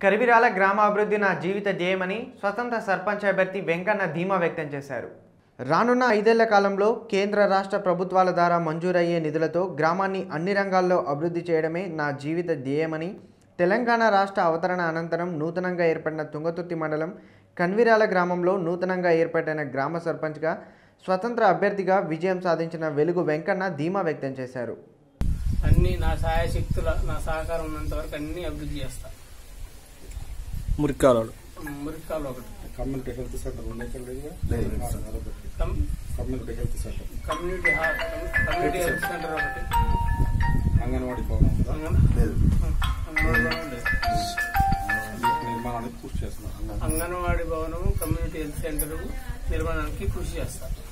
కరివిరాల గ్రామాభివృద్ధి నా జీవిత ధ్యేయమని స్వతంత్ర సర్పంచ్ అభ్యర్థి వెంకన్న ధీమా వ్యక్తం చేశారు రానున్న ఐదేళ్ల కాలంలో కేంద్ర రాష్ట్ర ప్రభుత్వాల ద్వారా మంజూరయ్యే నిధులతో గ్రామాన్ని అన్ని రంగాల్లో అభివృద్ధి చేయడమే నా జీవిత ధ్యేయమని తెలంగాణ రాష్ట్ర అవతరణ అనంతరం నూతనంగా ఏర్పడిన తుంగతుర్తి మండలం కన్విరాల గ్రామంలో నూతనంగా ఏర్పడిన గ్రామ సర్పంచ్గా స్వతంత్ర అభ్యర్థిగా విజయం సాధించిన వెలుగు వెంకన్న ధీమా వ్యక్తం చేశారు అన్ని నా సహాయశక్తుల నా సహకారం ఉన్నంత వరకు అన్ని అభివృద్ధి చేస్తా మురికాలాడు మురికాలు ఒకటి కమ్యూనిటీ హెల్త్ సెంటర్ ఉంది ఇక్కడ లేదు కమ్- community health centre community hall community health centre ఒకటి అంగన్వాడీ భవనం ఉందా? అంగన్- అంగన్వాడీ భవనం లేదు. వీటి నిర్మాణానికి కృషి చేస్తున్నారు అంగన్వాడీ భవనం కమ్యూనిటీ హెల్త్ సెంటర్ నిర్మాణానికి కృషి చేస్తా